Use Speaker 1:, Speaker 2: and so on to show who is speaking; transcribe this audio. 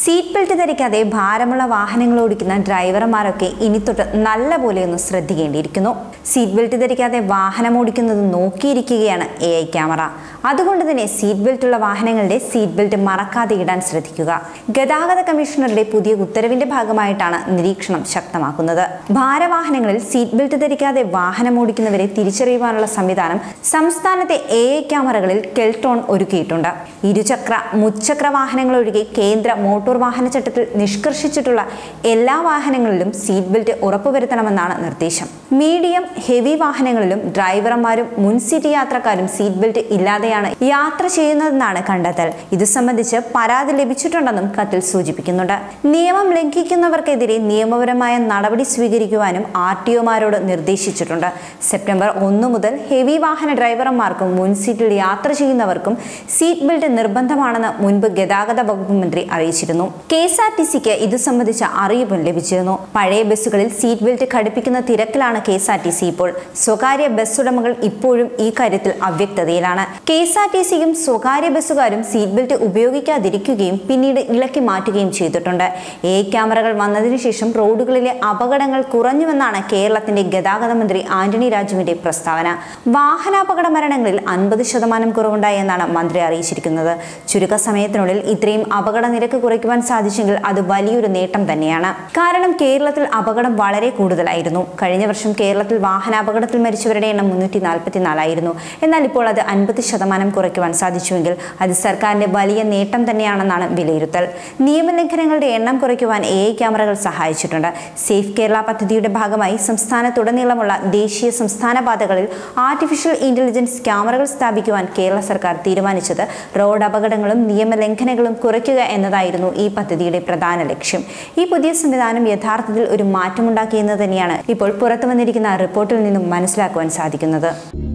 Speaker 1: seat belt ധരിക്കാതെ ഭാരമുള്ള വാഹനങ്ങൾ ഓടിക്കുന്ന ഡ്രൈവർമാരൊക്കെ ഇനി തൊട്ട് നല്ല പോലെ ഒന്ന് ശ്രദ്ധിക്കേണ്ടിയിരിക്കുന്നു സീറ്റ് ബെൽറ്റ് ധരിക്കാതെ വാഹനം ഓടിക്കുന്നത് നോക്കിയിരിക്കുകയാണ് എ ഐ ക്യാമറ അതുകൊണ്ട് തന്നെ സീറ്റ് ബെൽറ്റ് ഉള്ള വാഹനങ്ങളുടെ സീറ്റ് ബെൽറ്റ് മറക്കാതെ ഇടാൻ ശ്രദ്ധിക്കുക ഗതാഗത കമ്മീഷണറുടെ പുതിയ ഉത്തരവിന്റെ ഭാഗമായിട്ടാണ് നിരീക്ഷണം ശക്തമാക്കുന്നത് ഭാരവാഹനങ്ങളിൽ സീറ്റ് ബെൽറ്റ് ധരിക്കാതെ വാഹനം ഓടിക്കുന്നവരെ തിരിച്ചറിയുവാനുള്ള സംവിധാനം സംസ്ഥാനത്തെ എ ഐ ക്യാമറകളിൽ കെൽട്രോൺ ഒരുക്കിയിട്ടുണ്ട് ഇരുചക്ര മുച്ചക്ര വാഹനങ്ങൾ ഒഴികെ കേന്ദ്ര മോട്ടോർ വാഹന ചട്ടത്തിൽ നിഷ്കർഷിച്ചിട്ടുള്ള എല്ലാ വാഹനങ്ങളിലും സീറ്റ് ബെൽറ്റ് ഉറപ്പുവരുത്തണമെന്നാണ് നിർദ്ദേശം മീഡിയം ഹെവി വാഹനങ്ങളിലും ഡ്രൈവർമാരും മുൻ സീറ്റ് യാത്രക്കാരും സീറ്റ് ബെൽറ്റ് ഇല്ലാതെയാണ് യാത്ര ചെയ്യുന്നതെന്നാണ് കണ്ടെത്തൽ ഇത് സംബന്ധിച്ച് പരാതി ലഭിച്ചിട്ടുണ്ടെന്നും കത്തിൽ സൂചിപ്പിക്കുന്നുണ്ട് നിയമം ലംഘിക്കുന്നവർക്കെതിരെ നിയമപരമായ നടപടി സ്വീകരിക്കുവാനും ആർ ടി ഒമാരോട് നിർദ്ദേശിച്ചിട്ടുണ്ട് സെപ്റ്റംബർ ഒന്ന് മുതൽ ഹെവി വാഹന ഡ്രൈവർമാർക്കും മുൻ സീറ്റിൽ യാത്ര ചെയ്യുന്നവർക്കും സീറ്റ് ബെൽറ്റ് നിർബന്ധമാണെന്ന് മുൻപ് ഗതാഗത വകുപ്പ് മന്ത്രി അറിയിച്ചിരുന്നു കെ എസ് ആർ ടി സിക്ക് ഇത് സംബന്ധിച്ച അറിയിപ്പും ലഭിച്ചിരുന്നു പഴയ ബസ്സുകളിൽ സീറ്റ് ബെൽറ്റ് ഘടിപ്പിക്കുന്ന തിരക്കിലാണ് K S R T C ഇപ്പോൾ സ്വകാര്യ ബസ് ഉടമകൾ ഇപ്പോഴും ഈ കാര്യത്തിൽ അവ്യക്തതയിലാണ് കെ എസ് ആർ ടി സിയും സ്വകാര്യ ബസ്സുകാരും സീറ്റ് ബെൽറ്റ് ഉപയോഗിക്കാതിരിക്കുകയും പിന്നീട് ഇളക്കി മാറ്റുകയും ചെയ്തിട്ടുണ്ട് എ ക്യാമറകൾ വന്നതിനു ശേഷം റോഡുകളിലെ അപകടങ്ങൾ കുറഞ്ഞുവെന്നാണ് കേരളത്തിന്റെ ഗതാഗത മന്ത്രി ആന്റണി രാജുവിന്റെ പ്രസ്താവന വാഹനാപകട മരണങ്ങളിൽ അൻപത് ശതമാനം കുറവുണ്ടായി എന്നാണ് മന്ത്രി അറിയിച്ചിരിക്കുന്നത് ചുരുക്ക സമയത്തിനുള്ളിൽ ഇത്രയും അപകട നിരക്ക് കുറയ്ക്കുവാൻ സാധിച്ചെങ്കിൽ അത് വലിയൊരു നേട്ടം തന്നെയാണ് കാരണം കേരളത്തിൽ അപകടം വളരെ കൂടുതലായിരുന്നു കഴിഞ്ഞ വർഷം കേരളത്തിൽ വാഹനാപകടത്തിൽ മരിച്ചവരുടെ എണ്ണം മുന്നൂറ്റി നാൽപ്പത്തിനാലായിരുന്നു എന്നാൽ ഇപ്പോൾ അത് അൻപത് ശതമാനം കുറയ്ക്കുവാൻ സാധിച്ചുവെങ്കിൽ അത് സർക്കാരിന്റെ വലിയ നേട്ടം തന്നെയാണെന്നാണ് വിലയിരുത്തൽ നിയമലംഘനങ്ങളുടെ എണ്ണം കുറയ്ക്കുവാൻ എ ഐ ക്യാമറകൾ സഹായിച്ചിട്ടുണ്ട് സേഫ് കേരള പദ്ധതിയുടെ ഭാഗമായി സംസ്ഥാനത്തുടനീളമുള്ള ദേശീയ സംസ്ഥാന പാതകളിൽ ആർട്ടിഫിഷ്യൽ ഇന്റലിജൻസ് ക്യാമറകൾ സ്ഥാപിക്കുവാൻ കേരള സർക്കാർ തീരുമാനിച്ചത് റോഡ് അപകടങ്ങളും നിയമലംഘനങ്ങളും കുറയ്ക്കുക എന്നതായിരുന്നു ഈ പദ്ധതിയുടെ പ്രധാന ലക്ഷ്യം ഈ പുതിയ സംവിധാനം യഥാർത്ഥത്തിൽ ഒരു മാറ്റമുണ്ടാക്കിയെന്ന് തന്നെയാണ് ഇപ്പോൾ പുറത്തു വന്നിരിക്കുന്ന റിപ്പോർട്ടിൽ നിന്നും മനസ്സിലാക്കുവാൻ സാധിക്കുന്നത്